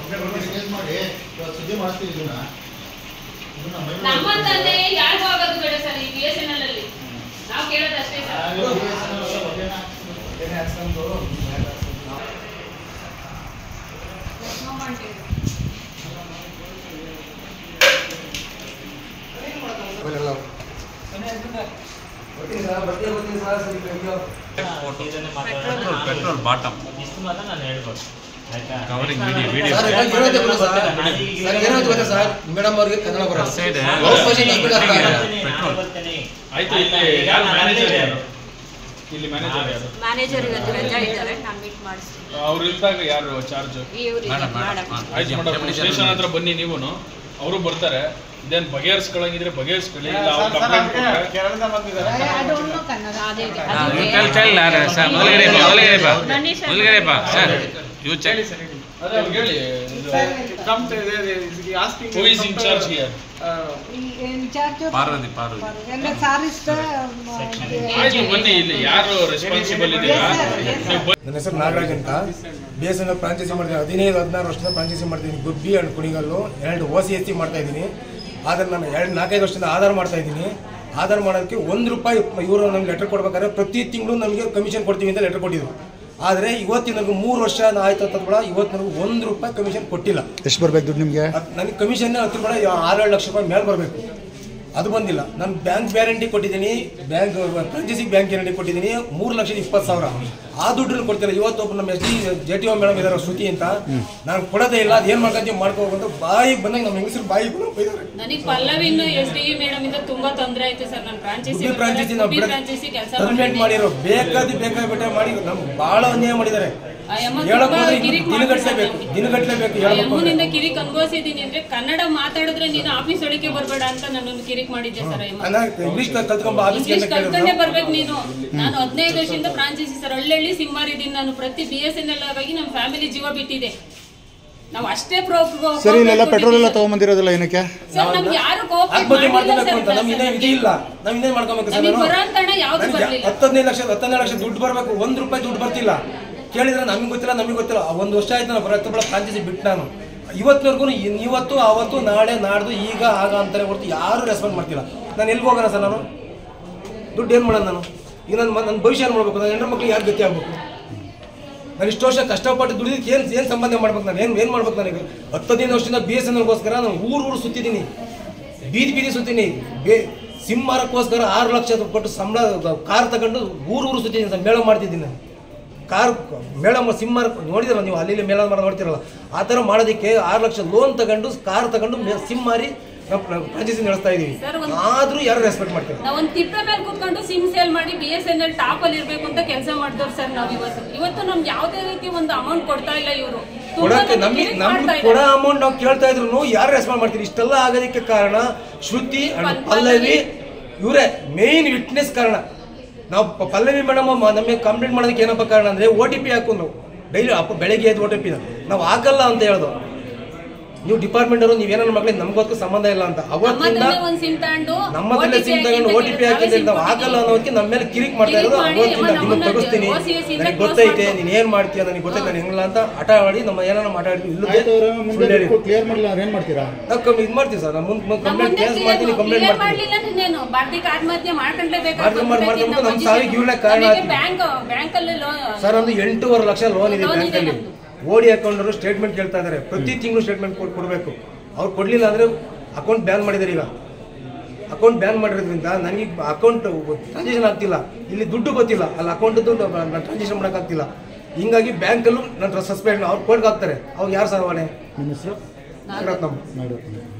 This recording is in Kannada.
ಕೇಸ್ ಮಾಡಿ ಇವತ್ತು ಸುದ್ದಿ ಮಾಡ್ತೀವಿ ಇದನ್ನ ಇದನ್ನ ಮೈಮೇಲೆ ನಮ್ಮಂತಂದೆ ಯಾರಿಗೂ ಆಗೋದು ಬೇಡ ಸರ್ ಈ ಬಿ ಎಸ್ ಎನ್ ಎಲ್ ಅಲ್ಲಿ ನಾವು ಕೇಳೋದಷ್ಟೇ ಸರ್ ಆ, ಇವಾಗ BSNL ಎಲ್ಲ ಬಗ್ಗೆನ ಏನೇ ಹಾಕ್ಸ್ಕೊಂಡು ಮೇಲೆ ಹಾಕ್ಸ್ಕೊಂಡು ನಾವು ಮೊಬೈಲೆಲ್ಲ ಬರ್ತೀನಿ ಸರ್ ಬರ್ತೀನಿ ಬರ್ತೀನಿ ಸರ್ ಸರಿ ಕೈಯೋ ಪೆಟ್ರೋಲ್ ಪೆಟ್ರೋಲ್ ಬಾಟಮ್ ಇಷ್ಟು ಮಾತ್ರ ನಾನು ಹೇಳ್ಬೋದು ಆಯ್ತಾ ಕವರಿಂಗ್ ವಿಡಿಯೋ ವಿಡಿಯೋ ಸರ್ ಇವಾಗ ಇರೋದೇ ಗೊತ್ತಾ ಸರ್ ಸರ್ ಏನಾಯ್ತು ಗೊತ್ತಾ ಸರ್ ಮೇಡಮ್ ಅವ್ರಿಗೆ ಕನ್ನಡ ಬರೋದು ಸೈಡ್ ಹೌಸ್ ಭಾಷೆ ನಮ್ಗೆ ಅರ್ಥ ಆಗಲ್ಲ. ಪೆಟ್ರೋಲ್. ಆಯ್ತು ಇಲ್ಲಿ ಯಾರು ಮ್ಯಾನೇಜರ್ ಯಾರು ಇಲ್ಲಿ ಮ್ಯಾನೇಜರ್ ಯಾರು ಮ್ಯಾನೇಜರ್ ಇವತ್ತು ರಜಾ ಇದ್ದಾರೆ ನಾನು ಮೀಟ್ ಮಾಡಿಸ್ತೀನಿ ಅವ್ರು ಇದ್ದಾಗ ಯಾರು ಚಾರ್ಜ್ ಇವ್ರು ಮೇಡಮ್ ಮೇಡಮ್ ಆಯ್ತು ಮೇಡಮ್ ಸ್ಟೇಷನ್ ಹತ್ರ ಬನ್ನಿ ನೀವು ಅವರು ಬರ್ತಾರೆ ಇದೇನು ಬಗೆಹರಿಸ್ಕೊಳಂಗಿದ್ರೆ ಬಗೆಹರಿಸ್ಕೊಳ್ಳಿ ಇಲ್ಲ ಅವ್ರು ಕಂಪ್ಲೇಂಟ್ ಕೊಟ್ರೆ ಕೇರಳದಿಂದ ಬಂದಿದ್ದಾರೆ ಅದೇ ಟೆಲ್ ಟೆಲ್ ಸರ್ ಮೊದಲಗಡೆ ಬಾ ಮೊದಲಗಡೆ ಬಾ ಮೊದಲಗಡೆ ಬಾ ಸರ್ ಯು ಚೆಕ್ ಅದೇ ಅವ್ರಿಗೆ ಹೇಳಿ Come to the- the- the asking who is in charge here uh, Parvathi Parvathi ಆಯ್ತು ಬನ್ನಿ ಇಲ್ಲಿ ಯಾರು ರೆಸ್ಪಾನ್ಸಿಬಲ್ ಇದೆಯಾ ನೀವು ಬನ್ನಿ. ನನ್ನ ಹೆಸರು ನಾಗರಾಜ್ ಅಂತ ಬಿ ಎಸ್ ಎನ್ ಫ್ರಾಂಚೈಸಿ ಮಾಡ್ತೀನಿ ಹದಿನೈದು ಹದಿನಾರು ವರ್ಷದಿಂದ ಫ್ರಾಂಚೈಸಿ ಮಾಡ್ತೀನಿ ಗುಬ್ಬಿ ಅಂಡ್ ಕುಣಿಗಲ್ಲು ಎರಡು ಓ ಸಿ ಎಸ್ ಸಿ ಮಾಡ್ತಾ ಇದ್ದೀನಿ ಆದರೆ ನಾನು ಎರಡು ನಾಲ್ಕೈದು ವರ್ಷದಿಂದ ಆಧಾರ್ ಮಾಡ್ತಾ ಇದ್ದೀನಿ ಆಧಾರ್ ಮಾಡೋದಕ್ಕೆ ಒಂದು ರೂಪಾಯಿ ಇವರು ನಮ್ಗೆ ಲೆಟರ್ ಕೊಡ್ಬೇಕಾದ್ರೆ ಪ್ರತಿ ತಿಂಗಳು ನಮಗೆ ಕಮಿಷನ್ ಕೊಡ್ತೀವಿ ಅಂತ ಲೆಟರ್ ಕೊಟ್ಟಿದ್ರು ಆದರೆ ಇವತ್ತಿನವರೆಗೂ ಮೂರು ವರ್ಷ ಆಯ್ತು ಅಂತ ಕೂಡ ಇವತ್ತಿನವರೆಗೂ ಒಂದು ರೂಪಾಯಿ ಕಮಿಷನ್ ಕೊಟ್ಟಿಲ್ಲ ಎಷ್ಟು ಬರ್ಬೇಕು ದುಡ್ಡು ನಿಮಗೆ ಅದ್ ನನಗೆ ಕಮಿಷನ್ ಹತ್ತು ಕೂಡ ಆರೇಳು ಲಕ್ಷ ರೂಪಾಯಿ ಮೇಲೆ ಬರಬೇಕು ಅದು ಬಂದಿಲ್ಲ ನಾನು ಬ್ಯಾಂಕ್ ಗ್ಯಾರಂಟಿ ಕೊಟ್ಟಿದ್ದೀನಿ ಬ್ಯಾಂಕ್ ಫ್ರಾಂಚೈಸಿ ಬ್ಯಾಂಕ್ ಗ್ಯಾರಂಟಿ ಕೊಟ್ಟಿದ್ದೀನಿ ಮೂರು ಲಕ್ಷದ ಇಪ್ಪತ್ತು ಸಾವಿರ ಆ ದುಡ್ಡನ್ನು ಕೊಡ್ತಿಲ್ಲ ಇವತ್ತು ಒಬ್ಬ ನಮ್ಮ S D J T O madam ಇದ್ದಾರೆ ಶ್ರುತಿ ಅಂತ ನಾನು ಕೊಡೋದೇ ಇಲ್ಲ ಅದು ಏನು ಮಾಡ್ಕೊಂತೀವಿ ಮಾಡ್ಕೋಬೇಕು ಬಾಯಿಗೆ ಬಂದಾಗ ನಮ್ಮ ಹೆಂಗಸರು ಬಾಯಿಗೆ ಬಂದಾಗ ಬೈದಾರೆ ನನಗೆ ಪಲ್ಲವಿನ ಎಸ್ ಡಿ ಮೇಡಮ್ ಇಂದ ತುಂಬಾ ತೊಂದರೆ ಆಯ್ತು ಸರ್ ನಾನು ಫ್ರಾಂಚೈಸಿ ಗುಬ್ಬಿ ಫ್ರಾಂಚೈಸಿ ನಾವು ಫ್ರಾಂಚೈಸಿ ಕೆಲಸ ಟರ್ಮಿನೇಟ್ ಮಾಡಿರೋ ಬೇಕಾದ ಬೇಕಾಗ್ಬಿಟ್ಟೆ ಮಾಡಿ ನಮ್ಗೆ ಭಾಳ ಅನ್ಯಾಯ ಮಾಡಿದ್ದಾರೆ ಆ ಯಮ್ಮ ಹೇಳಕ್ ತುಂಬಾ ಹೋದ್ರೆ ಕಿರಿಕ್ ದಿನಗಟ್ಟಲೆ ಬೇಕು ಮಾಡ್ತಾರೆ. ದಿನಗಟ್ಟಲೆ ಬೇಕು ಆ ಹೇಳ್ಬೇಕು ಯಮ್ಮನಿಂದ ಅಂದ್ರೆ. ಕಿರಿಕ್ ಅನುಭವಿಸಿದೀನಿ ಅಂದ್ರೆ ಕನ್ನಡ ಮಾತಾಡಿದ್ರೆ ನೀನು ಆಫೀಸ್ ಒಳಗೆ ಬರ್ಬೇಡ ಅಂತ ನನ್ನನ್ನು ಕಿರಿಕ್ ಮಾಡಿದ್ದೆ ಸರ್ ಅಯ್ಯಮ್ಮ ನಾನು ಇಂಗ್ಲೀಷ್ ಕಲ್ತ್ಕೊಂಬ ಆಫೀಸ್ಗೆ ಇಂಗ್ಲಿಷ್ ಅಂತ ಕೇಳಿದ್ರು ಕಲ್ತ್ಕೊಂಡೇ ಬರ್ಬೇಕು ನೀನು ನಾನು ಹದಿನೈದು ವರ್ಷದಿಂದ ಫ್ರಾಂಚೈಸಿ ಸರ್ ಹಳ್ಳಿ ಸಿಂಹಾರಿದ್ದೀನಿ ನಾನು ಪ್ರತಿ ಬಿ ಎಸ್ ಎನ್ ಎಲ್ ಆಗಿ ನಮ್ಮ ಫ್ಯಾಮಿಲಿ ಜೀವ ಬಿಟ್ಟಿದೆ ನಾವು ಅಷ್ಟೇ ಪ್ರೋ ಸರಿ ಇಲ್ಲೆಲ್ಲ ಪೆಟ್ರೋಲ್ ಎಲ್ಲ ತಗೊಂಬಂದಿರೋದಿಲ್ಲ ಏನಕ್ಕೆ ಸರ್ ನಮ್ಗೆ ಯಾರು ಕೋಆಪರೇಟ್ ಆತ್ಮಹತ್ಯೆ ಮಾಡಿಲ್ಲ ಮಾಡ್ಕೋಬೇಕು ಅಂತ ಸರ್ ನಮ್ಗೆ ಇನ್ನೇ ವಿಧಿ ಇಲ್ಲ ನಾವ್ ಇನ್ನೇನ್ ಮಾಡ್ಕೋಬೇಕು ಸರ್ ನಮಗೆ ನಾನು ಬರೋ ಅಂತಣ ಯಾವ್ದು ನನಗೆ ಬರ್ಲಿಲ್ಲ ಹತ್ತದೈದು ಲಕ್ಷ ಹತ್ತನೇ ಲಕ್ಷ ದುಡ್ಡು ಬರಬೇಕು ಒಂದ್ ರೂಪಾಯಿ ದುಡ್ಡು ಬರ್ತಿಲ್ಲ ಕೇಳಿದ್ರೆ ನಮಗೆ ಗೊತ್ತಿಲ್ಲ ನಮಗೆ ಗೊತ್ತಿಲ್ಲ ಆ ಒಂದು ವರ್ಷ ಆಯ್ತು ನಾನು ಬರೋ ಬಳ ಫ್ರಾಂಚೈಸಿ ಬಿಟ್ಟು ನಾನು ಇವತ್ತಿನವರೆಗೂ ಇವತ್ತು ಅವತ್ತು ನಾಳೆ ನಾಡ್ದು ಈಗ ಆಗ ಅಂತಾರೆ ಹೊರತು ಯಾರು ರೆಸ್ಪಾನ್ಸ್ ಮಾಡ್ತಿಲ್ಲ ನಾನು ಎಲ್ಲಿಗೆ ಹೋಗೋಣ ಸರ್ ನಾನು ದುಡ್ಡು ಏನು ಮಾಡೋಣ ನಾನು ಈಗ ನನ್ನ ನನ್ನ ಭವಿಷ್ಯ ಏನು ಮಾಡ್ಬೇಕು ನನ್ನ ಹೆಣ್ಣು ಮಕ್ಳಿಗೆ ಯಾರು ಗತಿ ಆಗ್ಬೇಕು ನಾನು ಇಷ್ಟು ವರ್ಷ ಕಷ್ಟಪಟ್ಟು ದುಡಿದಕ್ಕೆ ಏನು ಏನು ಸಂಬಂಧ ಮಾಡ್ಬೇಕು ನಾನು ಏನು ಏನು ಮಾಡ್ಬೇಕು ನನಗೆ ಹತ್ತು ಹದಿನೈದು ವರ್ಷದಿಂದ ಬಿ ಎಸ್ ಎನ್ಗೋಸ್ಕರ ನಾನು ಊರು ಊರು ಸುತ್ತಿದ್ದೀನಿ ಬೀದಿ ಬೀದಿ ಸುತ್ತೀನಿ ಬೇ ಸಿಂಹಾರಕ್ಕೋಸ್ಕರ ಆರು ಲಕ್ಷ ಕೊಟ್ಟು ಸಂಬಳ ಕಾರ್ ತಗೊಂಡು ಊರು ಊರು ಸುತ್ತಿದ್ದೀನಿ ಸರ್ ಮೇಳ ಮಾಡ್ತಿದ್ದೀನಿ ನಾನು ಕಾರ್ ಮೇಳ ಮ- ಸಿಂಹಾರ ನೋಡಿದಿರಲ್ಲ ನೀವು ಅಲ್ಲಿ ಇಲ್ಲಿ ಮೇಳ ಮಾಡಿ ನೋಡ್ತಿರಲ್ಲ ಆ ಥರ ಮಾಡೋದಕ್ಕೆ ಆರು ಲಕ್ಷ ಲೋನ್ ತಗೊಂಡು ಕಾರ್ ತಗೊಂಡು ಮೇ- ಸಿಂಹಾರಿ ನಾವು ಫ್ರಾಂಚೈಸಿ ನಡೆಸ್ತಾ ಇದೀವಿ ಸರ್, ಒಂದು- ಆದರೂ ಯಾರು ರೆಸ್ಪೆಕ್ಟ್ ಮಾಡ್ತಾರೆ ನಾವು ಒಂದು ತಿಪ್ಪೆ ಮೇಲೆ ಕುತ್ಕೊಂಡು ಸಿಮ್ ಸೇಲ್ ಮಾಡಿ B S N L top ಅಲ್ಲಿ ಇರ್ಬೇಕು ಅಂತ ಕೆಲಸ ಮಾಡಿದವ್ರು ಸರ್ ನಾವು ಇವತ್ತು ಇವತ್ತು ನಮ್ಗೆ ಯಾವುದೇ ರೀತಿ ಒಂದು ಅಮೌಂಟ್ ಕೊಡ್ತಾ ಇಲ್ಲ ಇವರು ಕೊಡಕ್ಕೆ ನಮಗೆ ನಮ್ಗೆ ಕೊಡೋ ಅಮೌಂಟ್ ನಾವು ಕೇಳ್ತಾ ಇದ್ರು ಯಾರು ರೆಸ್ಪಾಂಡ್ ಮಾಡ್ತೀರಿ ಇಷ್ಟೆಲ್ಲ ಆಗೋದಕ್ಕೆ ಕಾರಣ ಶ್ರುತಿ ಅಂಡ್ ಪಲ್ಲವಿ ಇವರೇ ಮೇನ್ ವಿಟ್ನೆಸ್ ಕಾರಣ ನಾವು ಪ- ಪಲ್ಲವಿ ಮೇಡಮ್ ನಮಗೆ ಕಂಪ್ಲೇಂಟ್ ಮಾಡೋದಕ್ಕೆ ಏನಪ್ಪ ಕಾರಣ ಅಂದ್ರೆ ಓ ಟಿ ಪಿ ಹಾಕು ನಾವು ಡೈಲಿ ಅಪ್ಪ ಬೆಳಗ್ಗೆ ಎದ್ದು ಓ ಟಿ ಪಿ ನಾವು ಹಾಕಲ್ಲ ಅಂತ ಹೇಳ್ದು ನೀವು ಡಿಪಾರ್ಟ್ಮೆಂಟ್ ಅವರು ನೀವೇನೋ ಮಕ್ಕಳಿಗೆ ನಮ್ಗೋಸ್ಕರ ಸಂಬಂಧ ಇಲ್ಲ ಅಂತ ಅವತ್ತಿಂದ ಒಂದು ಸಿಮ್ ತಗೊಂಡು ನಮ್ಮದಲ್ಲೇ ಸಿಮ್ ತಗೊಂಡು ಓ ಟಿ ಪಿ ಹಾಕಿದ್ರೆ ನಾವು ಹಾಕಲ್ಲ ಅನ್ನೋದಕ್ಕೆ ನಮ್ಮ ಮೇಲೆ ಕಿರಿಕ್ ಮಾಡ್ತಾ ಇರೋದು ಕಿರಿಕ್ ಮಾಡಿ ಅವತ್ತಿಂದ ನಮ್ಮನ್ನ ನಿಮಗೆ ತಗೋಸ್ತೀನಿ OCS ಇಂದ ನನಗೆ close ಗೊತ್ತೈತೆ ಮಾಡ್ಬೇಕು. ನೀನು ಏನು ಮಾಡ್ತೀಯ ನನಗೆ ಗೊತ್ತೈತೆ ನಾನು ಹೆಂಗಿಲ್ಲ ಅಂತ ಹಠ ಮಾಡಿ ನಮ್ಮ ಏನಾರ ಮಾತಾಡಿದ್ವಿ ಆಯ್ತು ಅವ್ರು ಮುಂದೆ ಇಲ್ಲದೆ ಕ್ಲಿಯರ್ ಮಾಡಲಿಲ್ಲ ಅವ್ರು ಏನು ಮಾಡ್ತೀರಾ ನಾವು ಕಮ್ಮಿ ಇದು ಮಾಡ್ತೀವಿ ಸರ್ ನಾನು ಮುಂದೆ ಕಂಪ್ಲೇಂಟ್ ಕೇಸ್ ಮಾಡ್ತೀನಿ ಕಂಪ್ಲೇಂಟ್ ಮಾಡ್ತೀನಿ ಮಾಡ್ಲಿಲ್ಲ ಅಂದ್ರೆ ನೀನು ಬಾರ್ದಿಕ್ ಆತ್ಮಹತ್ಯೆ ಮಾಡ್ಕೊಂಡ್ಲೇಬೇಕು ಮಾಡ್ಕೊಂಡ್ ಮಾಡ್- ಮಾಡ್ಕೊಂಡ್ಬಿಟ್ಟು ನಮ್ಮ ಸಾವಿಗೆ ಇವ್ರನ್ನೇ ಕಾರಣ ಆಗ್ತೀವಿ. ಬ್ಯಾಂಕ್ ಬ್ಯಾಂಕ್ ಅಲ್ಲಿ ಲೋನ್ ಸರ್ ಒಂದು ಎಂಟೂವರೆ ಲಕ್ಷ ಲೋನ್ ಇದೆ Loan ಇದೆ ಬ್ಯಾಂಕಲ್ಲಿ ಓಡಿ ಅಕೌಂಟರು ಸ್ಟೇಟ್ಮೆಂಟ್ ಕೇಳ್ತಾ ಇದ್ದಾರೆ ಪ್ರತಿ ತಿಂಗಳು ಸ್ಟೇಟ್ಮೆಂಟ್ ಕೊಡಬೇಕು ಅವ್ರು ಕೊಡಲಿಲ್ಲ ಅಂದರೆ ಅಕೌಂಟ್ ಬ್ಯಾನ್ ಮಾಡಿದ್ದಾರೆ ಈಗ ಅಕೌಂಟ್ ಬ್ಯಾನ್ ಮಾಡಿರೋದ್ರಿಂದ ನನಗೆ ಅಕೌಂಟ್ ಟ್ರಾನ್ಸಾಕ್ಷನ್ ಆಗ್ತಿಲ್ಲ ಇಲ್ಲಿ ದುಡ್ಡು ಗೊತ್ತಿಲ್ಲ ಅಲ್ಲಿ ಅಕೌಂಟ್ ನಾನು ಟ್ರಾನ್ಸಾಕ್ಷನ್ ಮಾಡೋಕ್ಕಾಗ್ತಿಲ್ಲ ಹಿಂಗಾಗಿ ಬ್ಯಾಂಕಲ್ಲೂ ನನ್ನ ಸಸ್ಪೆಂಡ್ ಅವ್ರು ಕೋರ್ಟ್ಗೆ ಹಾಕ್ತಾರೆ ಅವ್ರು ಯಾರು ಸರ್ ಅವನೇ ನಿಮ್ಮ ಹೆಸರು ರತ್ನಮ್ಮ ನೋಡು